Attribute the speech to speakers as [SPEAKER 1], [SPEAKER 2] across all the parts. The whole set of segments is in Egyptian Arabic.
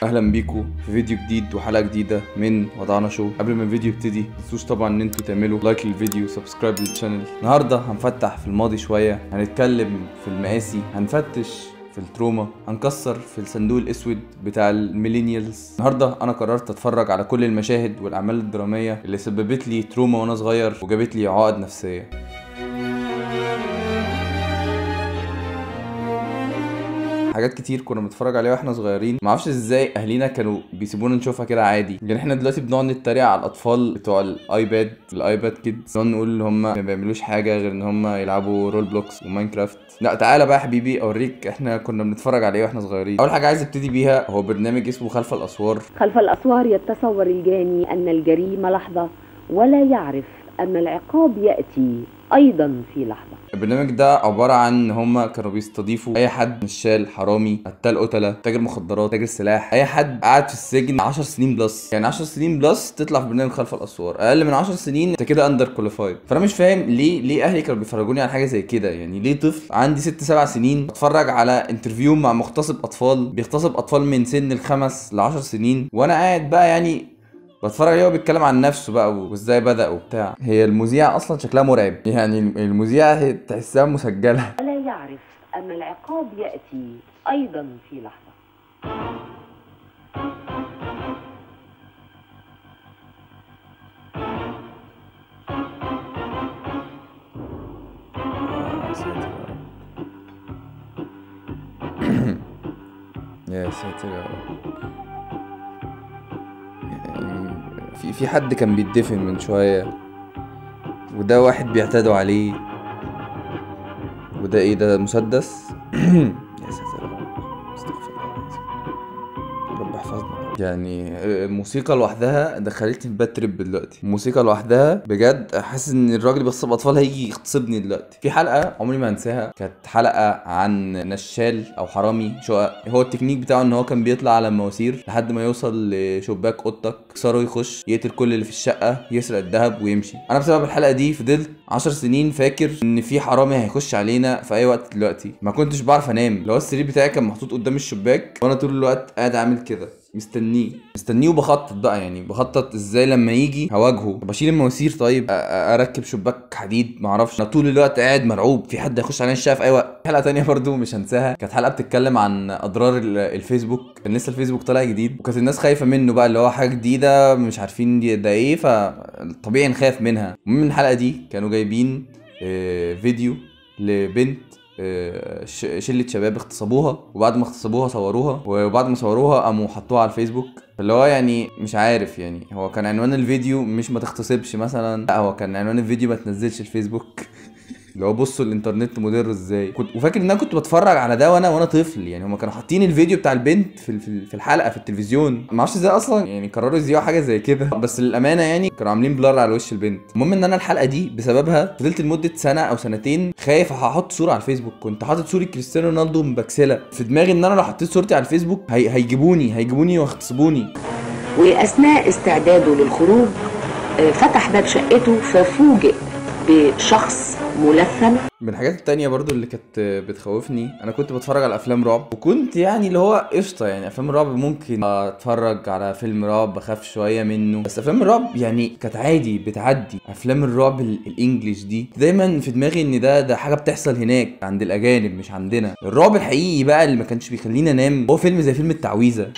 [SPEAKER 1] اهلا بيكم في فيديو جديد وحلقه جديده من وضعنا شو قبل ما الفيديو يبتدي متنسوش طبعا ان انتوا تعملوا لايك للفيديو وسبسكرايب للشانل النهارده هنفتح في الماضي شويه هنتكلم في المقاسي هنفتش في التروما هنكسر في الصندوق الاسود بتاع الميلينيالز النهارده انا قررت اتفرج على كل المشاهد والاعمال الدراميه اللي سببت لي تروما وانا صغير وجابت لي عقد نفسيه حاجات كتير كنا بنتفرج عليها واحنا صغيرين ما اعرفش ازاي اهالينا كانوا بيسيبونا نشوفها كده عادي يعني احنا دلوقتي بنقعد نتريق على الاطفال بتوع الايباد الايباد كيدز نقعد نقول ان هم ما بيعملوش حاجه غير ان هم يلعبوا رول بلوكس وماينكرافت لا تعالى بقى يا حبيبي اوريك احنا كنا بنتفرج عليه واحنا صغيرين اول حاجه عايز ابتدي بيها هو برنامج اسمه خلف الاسوار
[SPEAKER 2] خلف الأسوار يتصور الجاني أن الجريمة لحظة ولا يعرف أن العقاب يأتي أيضا في لحظة
[SPEAKER 1] البرنامج ده عبارة عن ان هما كانوا بيستضيفوا اي حد نشال حرامي قتال قتلة تاجر مخدرات تاجر سلاح اي حد قاعد في السجن 10 سنين بلس يعني 10 سنين بلس تطلع في برنامج خلف الاسوار اقل من 10 سنين انت كده اندر كواليفايد فانا مش فاهم ليه ليه اهلي كانوا بيفرجوني على حاجه زي كده يعني ليه طفل عندي 6 7 سنين بتفرج على انترفيو مع مغتصب اطفال بيغتصب اطفال من سن الخمس ل 10 سنين وانا قاعد بقى يعني بتفرج عليه وهو بيتكلم عن نفسه بقى وازاي بدأ وبتاع هي المذيعة اصلا شكلها مرعب يعني المذيعة هي تحسها مسجلة
[SPEAKER 2] ولا يعرف أن العقاب يأتي أيضا في لحظة
[SPEAKER 1] يا ساتر يا رب يعني في في حد كان بيتدفن من شوية وده واحد بيعتدوا عليه وده ايه ده مسدس يا ساتر يا رب استغفر الله العظيم. رب احفظنا يعني الموسيقى لوحدها دخلتني في باد تريب دلوقتي الموسيقى لوحدها بجد حاسس ان الراجل اللي بيغصب اطفال هيجي يغتصبني دلوقتي في حلقه عمري ما انساها كانت حلقه عن نشال او حرامي شقق هو التكنيك بتاعه ان هو كان بيطلع على المواسير لحد ما يوصل لشباك اوضتك يكسره يخش يقتل كل اللي في الشقه يسرق الذهب ويمشي انا بسبب الحلقه دي فضلت 10 سنين فاكر ان في حرامي هيخش علينا في اي وقت دلوقتي ما كنتش بعرف انام لو السرير بتاعي كان محطوط قدام الشباك وانا طول الوقت قاعد عامل كده مستنيه مستنيه وبخطط بقى يعني بخطط ازاي لما يجي هواجهه بشيل المواسير طيب أ- أ- اركب شباك حديد معرفش انا طول الوقت قاعد مرعوب في حد هيخش علينا الشقه في اي وقت حلقه تانية برضو مش هنساها كانت حلقه بتتكلم عن اضرار ال- الفيسبوك كان لسه الفيسبوك طالع جديد وكانت الناس خايفه منه بقى اللي هو حاجه جديده مش عارفين دي ده ايه فطبيعي نخاف منها المهم من الحلقه دي كانوا جايبين آه، فيديو لبنت آه، ش- شله شباب اغتصبوها وبعد ما اغتصبوها صوروها وبعد ما صوروها قاموا حطوها على الفيسبوك اللي هو يعني مش عارف يعني هو كان عنوان الفيديو مش ما تغتصبش مثلا لا هو كان عنوان الفيديو ما تنزلش الفيسبوك اللي هو بصوا الانترنت مضر ازاي كنت وفاكر ان انا كنت بتفرج على ده وانا وانا طفل يعني هما كانوا حاطين الفيديو بتاع البنت في في- في الحلقه في التلفزيون ما اعرفش ازاي اصلا يعني قرروا يذيعوا حاجه زي كده بس للامانه يعني كانوا عاملين بلار على وش البنت المهم ان انا الحلقه دي بسببها فضلت لمده سنه او سنتين خايف هحط صوره على الفيسبوك كنت حاطط صوره كريستيانو رونالدو مبكسله في دماغي ان انا لو حطيت صورتي على الفيسبوك هي... هيجيبوني هيجيبوني ويغتصبوني
[SPEAKER 2] وأثناء استعداده للخروج آه، فتح باب شقته ففوجئ بشخص ملثم
[SPEAKER 1] من الحاجات التانية برضو اللي كانت بتخوفني انا كنت بتفرج على افلام رعب وكنت يعني اللي هو قشطة يعني افلام الرعب ممكن اتفرج على فيلم رعب بخاف شوية منه بس افلام الرعب يعني كانت عادي بتعدي افلام الرعب ال- الانجليش دي دايما في دماغي ان ده ده حاجة بتحصل هناك عند الاجانب مش عندنا الرعب الحقيقي بقى اللي ما كانش بيخليني انام هو فيلم زي فيلم التعويذة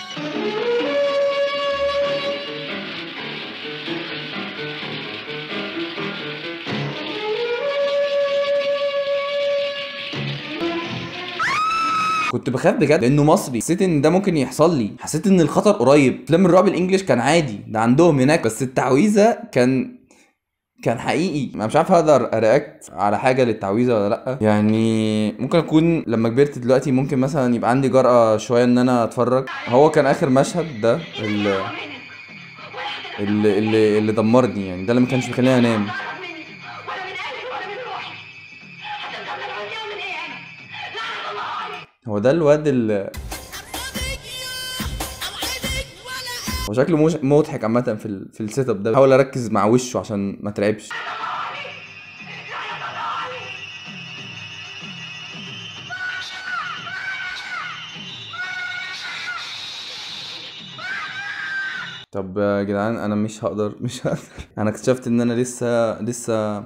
[SPEAKER 1] كنت بخاف بجد لانه مصري حسيت ان ده ممكن يحصل لي حسيت ان الخطر قريب افلام الرعب الانجليش كان عادي ده عندهم هناك بس التعويذه كان كان حقيقي انا مش عارف هقدر ارياكت على حاجه للتعويذه ولا لا يعني ممكن اكون لما كبرت دلوقتي ممكن مثلا يبقى عندي جرأة شويه ان انا اتفرج هو كان اخر مشهد ده اللي اللي اللي, اللي دمرني يعني ده اللي ما كانش بيخليني انام هو ده الواد اللي هو شكله مش مضحك عامة في ال... في السيت اب ده بحاول اركز مع وشه عشان ما اترعبش طب يا جدعان انا مش هقدر مش هقدر انا اكتشفت ان انا لسه لسه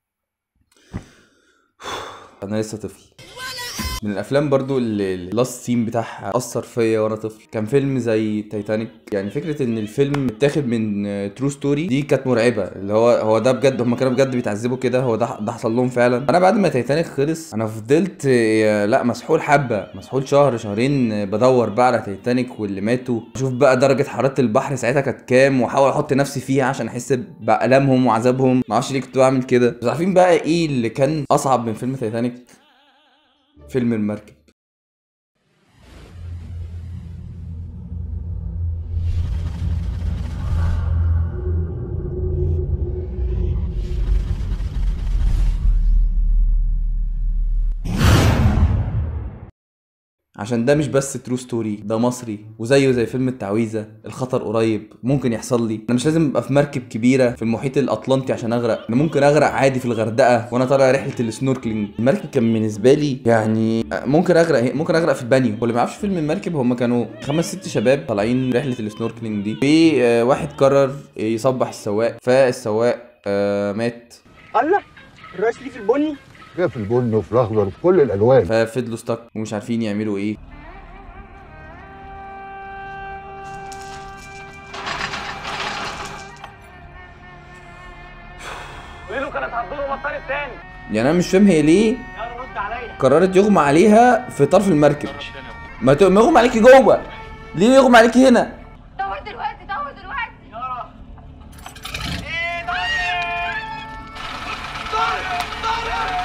[SPEAKER 1] انا لسه طفل من الافلام برضو اللي اللاست سين بتاعها اثر فيا وانا طفل كان فيلم زي تايتانيك يعني فكره ان الفيلم متاخد من ترو ستوري دي كانت مرعبه اللي هو هو ده بجد هم كانوا بجد بيتعذبوا كده هو ده ده حصل لهم فعلا انا بعد ما تايتانيك خلص انا فضلت آه، لا مسحول حبه مسحول شهر شهرين آه، بدور بقى على تايتانيك واللي ماتوا اشوف بقى درجه حراره البحر ساعتها كانت كام واحاول احط نفسي فيها عشان احس بالامهم وعذابهم ما اعرفش ليه كنت بعمل كده بس عارفين بقى ايه اللي كان اصعب من فيلم تايتانيك فيلم المركب عشان ده مش بس ترو ستوري ده مصري وزيه زي فيلم التعويذه الخطر قريب ممكن يحصل لي انا مش لازم ابقى في مركب كبيره في المحيط الاطلنطي عشان اغرق انا ممكن اغرق عادي في الغردقه وانا طالع رحله السنوركلينج المركب كان بالنسبه لي يعني ممكن اغرق ممكن اغرق في البانيو واللي ما يعرفش فيلم المركب هم كانوا خمس ست شباب طالعين رحله السنوركلينج دي في آه، واحد قرر يصبح السواق فالسواق آه، مات
[SPEAKER 3] الله الرئيس ليه في البني
[SPEAKER 4] فيها في البن وفي الاخضر وفي كل الالوان
[SPEAKER 1] ففضلوا ستك ومش عارفين يعملوا ايه
[SPEAKER 3] قولي له كانت هتدور بطاري التاني
[SPEAKER 1] يعني انا مش فاهم هي ليه
[SPEAKER 3] يا رد عليا
[SPEAKER 1] قررت يغمى عليها في طرف المركب ما ت- ما يغمى عليكي جوه ليه يغمى عليكي هنا
[SPEAKER 5] دور دلوقتي دور دلوقتي
[SPEAKER 3] يارا ايه دوري دوري دوري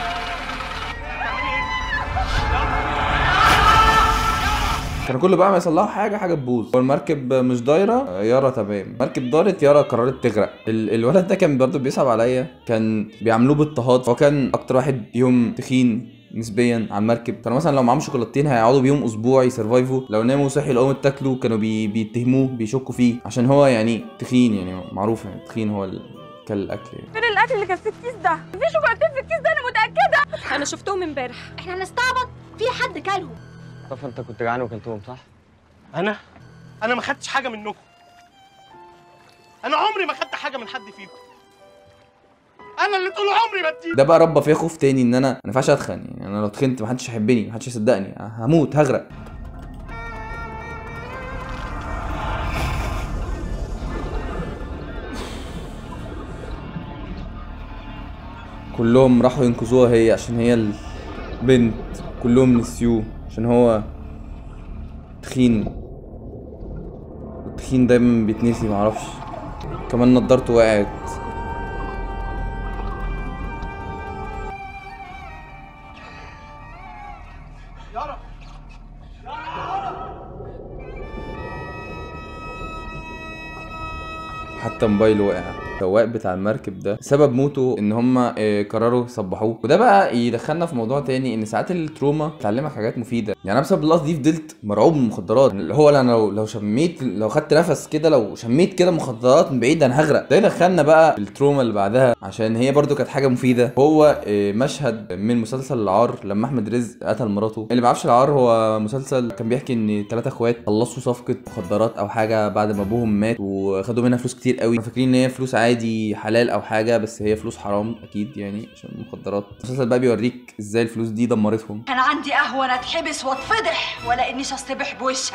[SPEAKER 1] كان كل بقى ما يصلحوا حاجه حاجه تبوظ هو المركب مش دايره يارا تمام المركب دارت يارا قررت تغرق ال- الولد ده كان برضه بيصعب عليا كان بيعاملوه باضطهاد هو كان اكتر واحد يوم تخين نسبيا على المركب كانوا مثلا لو معاهم شوكولاتتين هيقعدوا بيهم اسبوع يسرفايفوا لو ناموا وصحي لقوهم اتاكلوا كانوا بي... بيتهموه بيشكوا فيه عشان هو يعني تخين يعني معروف يعني تخين هو ال... كل الاكل يعني
[SPEAKER 5] فين الاكل اللي كان في الكيس ده في شوكولاتين في الكيس ده انا متاكده انا شفتهم امبارح
[SPEAKER 6] احنا هنستعبط في حد كلهم
[SPEAKER 3] طب انت كنت جعان وكلتهم صح؟ انا انا ما خدتش حاجه منكم انا عمري ما خدت حاجه من حد فيكم انا اللي طول عمري بدي
[SPEAKER 1] ده بقى ربى فيا خوف تاني ان انا ما ينفعش اتخن يعني انا لو تخنت محدش هيحبني محدش هيصدقني هموت هغرق كلهم راحوا ينقذوها هي عشان هي البنت كلهم نسيوه عشان هو تخين التخين دايما بيتنسي معرفش كمان نضارته وقعت
[SPEAKER 3] يارا
[SPEAKER 1] حتى موبايله وقع السواق بتاع المركب ده سبب موته ان هم قرروا يصبحوه وده بقى يدخلنا في موضوع تاني ان ساعات التروما تعلمك حاجات مفيده يعني انا بسبب اللحظه دي فضلت مرعوب من المخدرات اللي هو انا لو لو شميت لو خدت نفس كده لو شميت كده مخدرات من بعيد انا هغرق ده يدخلنا بقى التروما اللي بعدها عشان هي برضو كانت حاجه مفيده هو آه، مشهد من مسلسل العار لما احمد رزق قتل مراته اللي ما يعرفش العار هو مسلسل كان بيحكي ان ثلاثة اخوات خلصوا صفقه مخدرات او حاجه بعد ما ابوهم مات وخدوا منها فلوس كتير قوي فاكرين ان هي فلوس عادي حلال او حاجه بس هي فلوس حرام اكيد يعني عشان المخدرات المسلسل بقى بيوريك ازاي الفلوس دي دمرتهم
[SPEAKER 6] كان عندي قهوه انا اتحبس واتفضح ولا انيش اصطبح بوشك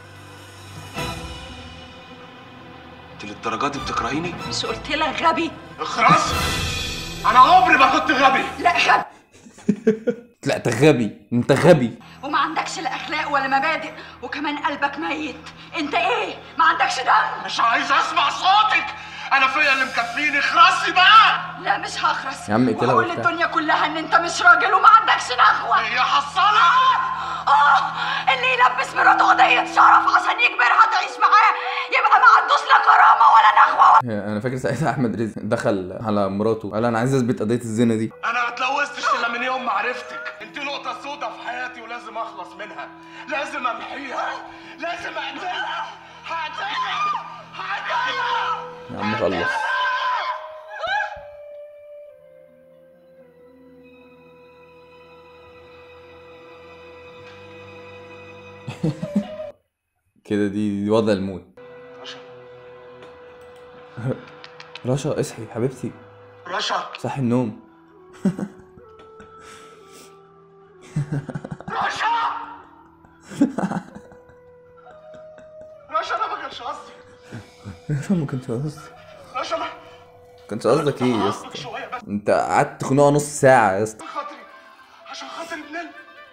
[SPEAKER 7] انت للدرجه دي بتكرهيني؟
[SPEAKER 6] مش قلت لك غبي
[SPEAKER 3] اخرس انا عمري ما كنت غبي
[SPEAKER 6] لا غبي
[SPEAKER 1] لا انت غبي انت غبي
[SPEAKER 6] وما عندكش لا اخلاق ولا مبادئ وكمان قلبك ميت انت ايه ما عندكش دم
[SPEAKER 3] مش عايز اسمع صوتك انا فيا اللي مكفيني اخرسي بقى
[SPEAKER 6] لا مش هخرس
[SPEAKER 1] يا عم اقتلها
[SPEAKER 6] وهقول
[SPEAKER 1] وبتاع.
[SPEAKER 6] للدنيا كلها ان انت مش راجل وما عندكش نخوه
[SPEAKER 3] هي حصلها
[SPEAKER 6] اه اللي يلبس مراته قضيه شرف عشان يجبرها تعيش معاه يبقى ما عندوش لا كرامه ولا نخوه
[SPEAKER 1] انا فاكر ساعتها احمد رزق دخل على مراته قال انا عايز اثبت قضيه الزنا دي
[SPEAKER 3] انا ما اتلوثتش الا من يوم ما عرفتك انت نقطه سودة في حياتي ولازم اخلص منها لازم امحيها لازم اقتلها هقتلها هقتلها
[SPEAKER 1] يا عم خلص كده دي, دي وضع الموت رشا اصحي حبيبتي
[SPEAKER 3] رشا
[SPEAKER 1] صحي النوم
[SPEAKER 3] رشا رشا انا ما كانش قصدي
[SPEAKER 1] ما كنتش قصدي
[SPEAKER 3] رشا انا
[SPEAKER 1] كنتش قصدك ايه يا
[SPEAKER 3] هعاقبك
[SPEAKER 1] اسطى
[SPEAKER 3] شويه بس
[SPEAKER 1] انت قعدت تخنقها نص ساعة يا اسطى
[SPEAKER 3] عشان خاطري عشان خاطر بلال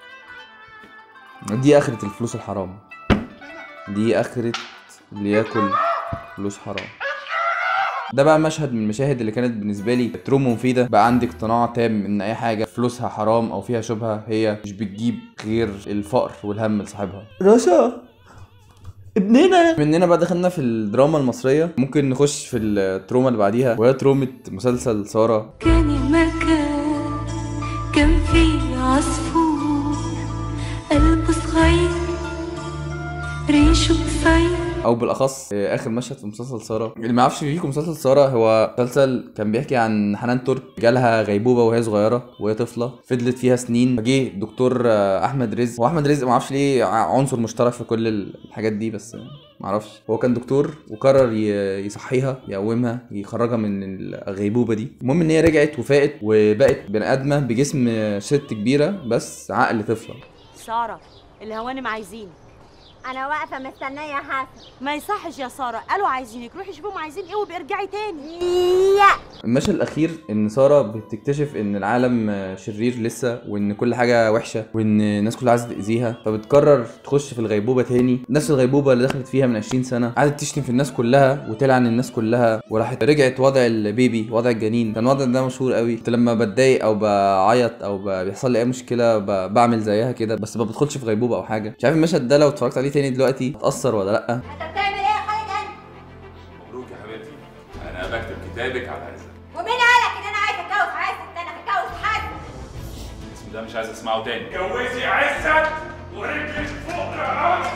[SPEAKER 1] دي اخرة الفلوس الحرام دي اخرة اللي ياكل فلوس حرام ده بقى مشهد من المشاهد اللي كانت بالنسبه لي تروما مفيده بقى عندي اقتناع تام ان اي حاجه فلوسها حرام او فيها شبهه هي مش بتجيب غير الفقر والهم لصاحبها رشا ابننا مننا بقى دخلنا في الدراما المصريه ممكن نخش في التروما اللي بعديها وهي ترومه مسلسل ساره
[SPEAKER 8] كان المكان كان فيه عصفور قلبه صغير ريشه قصير
[SPEAKER 1] او بالاخص آه، اخر مشهد في مسلسل ساره اللي ما يعرفش فيكم مسلسل ساره هو مسلسل كان بيحكي عن حنان ترك جالها غيبوبه وهي صغيره وهي طفله فضلت فيها سنين فجه الدكتور آه، احمد رزق هو احمد رزق ما اعرفش ليه ع- عنصر مشترك في كل الحاجات دي بس آه، ما اعرفش هو كان دكتور وقرر ي- يصحيها يقومها يخرجها من الغيبوبه دي المهم ان هي رجعت وفاقت وبقت بني ادمه بجسم آه، ست كبيره بس عقل طفله
[SPEAKER 9] سارة الهوانم عايزينك
[SPEAKER 6] انا واقفه مستنيه يا حسن
[SPEAKER 9] ما يصحش يا سارة قالوا عايزينك روحي شوفيهم عايزين ايه وبيرجعي تاني
[SPEAKER 6] لا
[SPEAKER 1] المشهد الاخير ان ساره بتكتشف ان العالم آه، شرير لسه وان كل حاجه وحشه وان الناس كلها عايزه تاذيها فبتقرر تخش في الغيبوبه تاني نفس الغيبوبه اللي دخلت فيها من 20 سنه قعدت تشتم في الناس كلها وتلعن الناس كلها وراحت رجعت وضع البيبي وضع الجنين كان الوضع ده مشهور قوي كنت لما بتضايق او بعيط او ب- بيحصل لي اي مشكله ب- بعمل زيها كده بس ما بدخلش في غيبوبه او حاجه مش عارف المشهد ده لو اتفرجت عليه تاني دلوقتي هتاثر ولا لا
[SPEAKER 6] انت بتعمل ايه يا خالد انت
[SPEAKER 10] مبروك يا حبيبتي انا بكتب كتابك على عزة
[SPEAKER 6] ومين قالك ان انا عايزه اتجوز حسن انا هتجوز حسن
[SPEAKER 10] الاسم ده مش عايز اسمعه تاني جوزي عزت ورجلك فوق رقبتك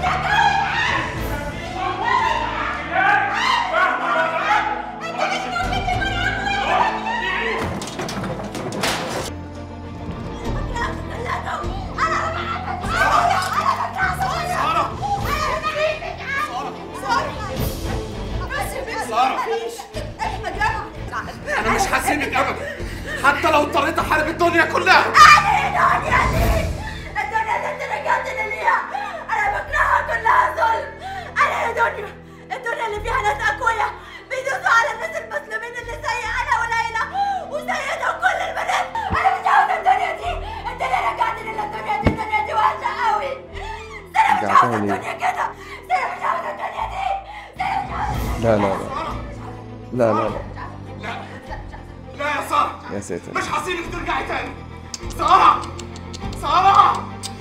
[SPEAKER 3] انا مش هسيبك ابدا حتى لو اضطريت احارب الدنيا كلها
[SPEAKER 6] الدنيا دي الدنيا اللي انت رجعتني ليها انا بكرهها كلها ظلم انا يا دنيا الدنيا اللي فيها ناس اقوياء بيدوسوا على الناس المسلمين اللي زي انا وليلى وسيدة وكل البنات انا مش عاوزه الدنيا دي انت اللي رجعتني للدنيا دي الدنيا دي وحشه قوي انا مش
[SPEAKER 1] رجعتها
[SPEAKER 6] عاوزه
[SPEAKER 1] ليه؟
[SPEAKER 6] الدنيا كده انا مش عاوزه الدنيا دي انا مش عاوزه
[SPEAKER 1] لا لا لا لا لا لا
[SPEAKER 3] لا يا ساره
[SPEAKER 1] يا ساتر
[SPEAKER 3] مش هسيبك ترجعي تاني ساره ساره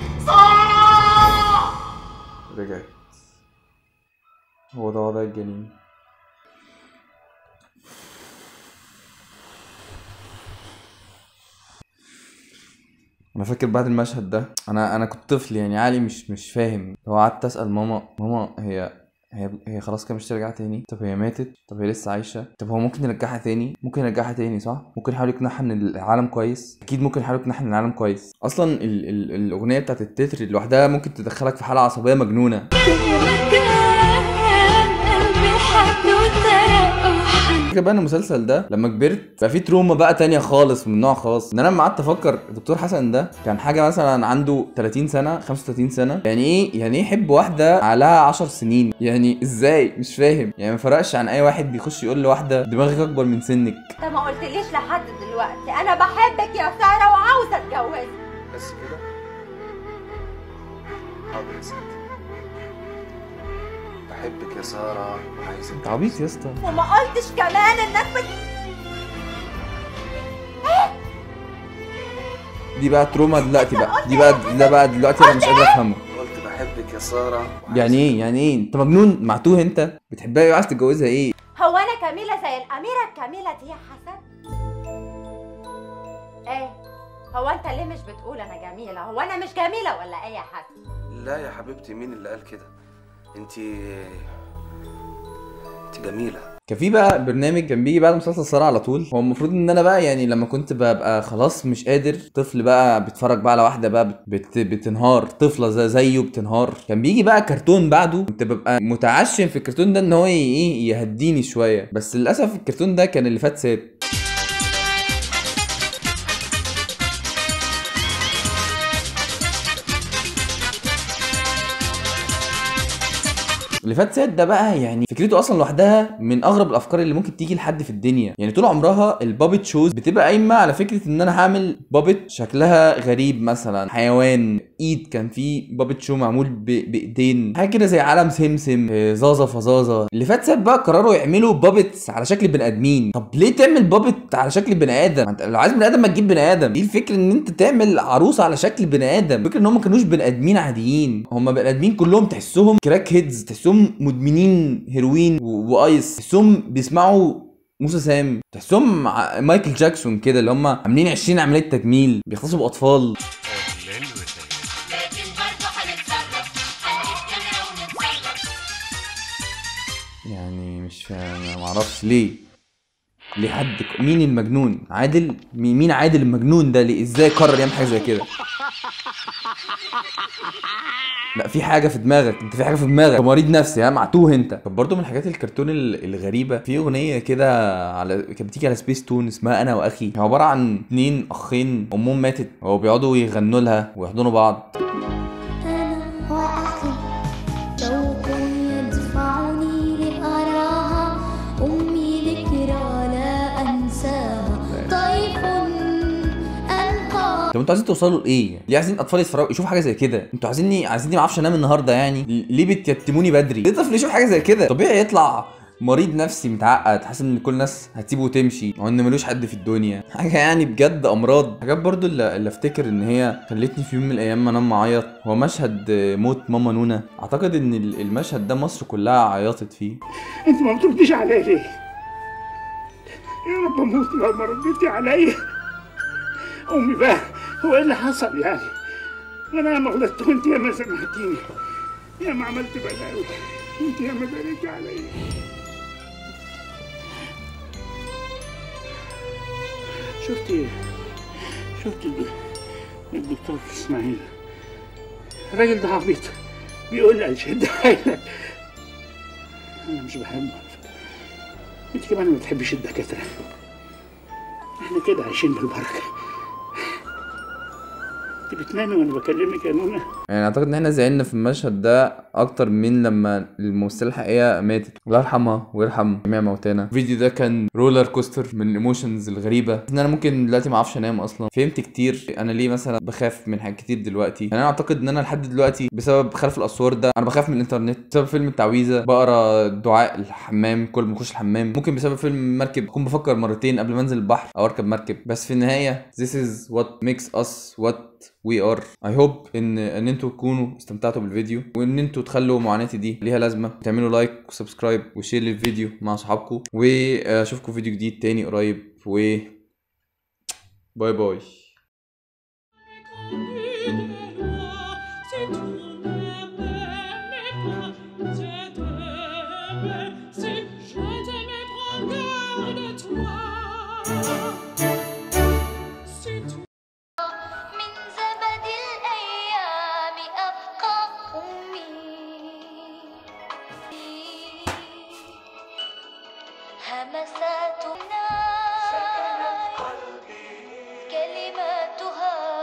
[SPEAKER 3] ساره
[SPEAKER 1] رجعت هو ده وضع الجنين انا فاكر بعد المشهد ده انا انا كنت طفل يعني عقلي مش مش فاهم لو قعدت اسال ماما ماما هي هي هي خلاص كده مش ترجع تاني طب هي ماتت طب هي لسه عايشه طب هو ممكن يرجعها تاني ممكن يرجعها تاني صح ممكن يحاول يقنعها ان العالم كويس اكيد ممكن يحاول يقنعها ان العالم كويس اصلا ال ال الاغنيه بتاعت التتر لوحدها ممكن تدخلك في حاله عصبيه مجنونه
[SPEAKER 8] قلبي حد وسرق وحن
[SPEAKER 1] الفكره بقى ان المسلسل ده لما كبرت بقى فيه تروما بقى تانية خالص من نوع خاص ان انا لما قعدت افكر الدكتور حسن ده كان حاجه مثلا عنده 30 سنه 35 سنه يعني ايه يعني ايه يحب واحده عليها 10 سنين يعني ازاي مش فاهم يعني ما فرقش عن اي واحد بيخش يقول لواحده دماغك اكبر من سنك
[SPEAKER 6] انت ما قلتليش لحد دلوقتي انا بحبك يا ساره وعاوزه اتجوزك
[SPEAKER 7] بس كده حاضر يا ستي بحبك يا سارة وعايزك
[SPEAKER 1] انت عبيط يا اسطى
[SPEAKER 6] وما قلتش كمان انك بت...
[SPEAKER 1] دي بقى تروما دلوقتي بقى دي بقى ده بقى دلوقتي انا مش قادر افهمه
[SPEAKER 7] قلت بحبك يا سارة
[SPEAKER 1] يعني ايه يعني ايه انت مجنون معتوه انت بتحبها ايه وعايز تتجوزها ايه
[SPEAKER 6] هو انا كميله زي الاميره الكامله دي يا حسن ايه هو انت ليه مش بتقول انا جميله هو انا مش جميله ولا ايه يا حسن
[SPEAKER 7] لا يا حبيبتي مين اللي قال كده انتي انت جميلة
[SPEAKER 1] كان في بقى برنامج كان بيجي بعد مسلسل الصراع على طول هو المفروض ان انا بقى يعني لما كنت ببقى خلاص مش قادر طفل بقى بيتفرج بقى على واحده بقى بت بتنهار طفله زي زيه بتنهار كان بيجي بقى كرتون بعده كنت ببقى متعشم في الكرتون ده ان هو ي- ايه يهديني شويه بس للاسف الكرتون ده كان اللي فات سات اللي فات سات ده بقى يعني فكرته اصلا لوحدها من اغرب الافكار اللي ممكن تيجي لحد في الدنيا يعني طول عمرها البابت شوز بتبقى قايمه على فكره ان انا هعمل بابت شكلها غريب مثلا حيوان ايد كان في بابت شو معمول ب... بايدين حاجه كده زي عالم سمسم آه، زازا فزازا اللي فات سات بقى قرروا يعملوا بابتس على شكل بني ادمين طب ليه تعمل بابت على شكل بني ادم ما انت لو عايز بني ادم ما تجيب بني ادم ايه الفكره ان انت تعمل عروسه على شكل بني ادم الفكره ان هم ما كانوش بني ادمين عاديين هم بني ادمين كلهم تحسهم كراك هيدز تحسهم مدمنين هيروين و... وايس تحسهم بيسمعوا موسى سام تحسهم ع- مايكل جاكسون كده اللي هم عاملين 20 عمليه تجميل بيخلصوا باطفال يعني مش فاهم أنا معرفش ليه ليه حد ك- مين المجنون عادل مين مين عادل المجنون ده ليه ازاي قرر يعمل حاجه زي كده لا في حاجه في دماغك انت في حاجه في دماغك أنت مريض نفسي ها معتوه انت طب برضه من الحاجات الكرتون ال- الغريبه في اغنيه كده على كانت بتيجي على سبيس تون اسمها انا واخي هي عباره عن اتنين اخين امهم ماتت وهو بيقعدوا يغنوا لها ويحضنوا بعض
[SPEAKER 8] أنا وأخي شوق يدفعني لأراها أمي ذكرى لا أنساها طيف أنقى
[SPEAKER 1] طب انتوا عايزين توصلوا لايه؟ ليه عايزين اطفال يتفرجوا يشوفوا حاجه زي كده؟ انتوا عايزيني عايزيني ما اعرفش انام النهارده يعني؟ ليه بتيتموني بدري؟ ليه طفل يشوف حاجه زي كده؟ طبيعي يطلع مريض نفسي متعقد حاسس ان كل الناس هتسيبه وتمشي او ان ملوش حد في الدنيا حاجه يعني بجد امراض حاجات برضو اللي, اللي افتكر ان هي خلتني في يوم من الايام انام معيط هو مشهد موت ماما نونا اعتقد ان ال- المشهد ده مصر كلها عيطت فيه
[SPEAKER 11] انت ما بترديش عليا ليه؟ يا رب اموت لو ما رديتي عليا امي بقى هو ايه اللي حصل يعني؟ انا ياما غلطت وانت ياما سامحتيني ياما عملت بلاوي وانت ياما باركتي عليا شفتي شفتي الد- الدكتور اسماعيل الراجل ده عبيط بيقول لي الشد حيلك انا مش بحبه على فكرة. انت كمان ما بتحبيش الدكاتره احنا كده عايشين بالبركه انت بتنامي وانا بكلمك يا نونا
[SPEAKER 1] يعني اعتقد ان احنا زعلنا في المشهد ده اكتر من لما الممثله الحقيقيه ماتت الله يرحمها ويرحم جميع موتانا الفيديو ده كان رولر كوستر من الايموشنز الغريبه ان انا ممكن دلوقتي ما اعرفش انام اصلا فهمت كتير انا ليه مثلا بخاف من حاجات كتير دلوقتي يعني انا اعتقد ان انا لحد دلوقتي بسبب خلف الاسوار ده انا بخاف من الانترنت بسبب فيلم التعويذه بقرا دعاء الحمام كل ما اخش الحمام ممكن بسبب فيلم مركب اكون بفكر مرتين قبل ما انزل البحر او اركب مركب بس في النهايه this is what makes us what we are I hope ان ان انتوا تكونوا استمتعتوا بالفيديو وان انتوا تخلوا معاناتي دي ليها لازمه تعملوا لايك وسبسكرايب وشير للفيديو مع صحابكم واشوفكم فيديو جديد تاني قريب و باي باي
[SPEAKER 8] C'est toi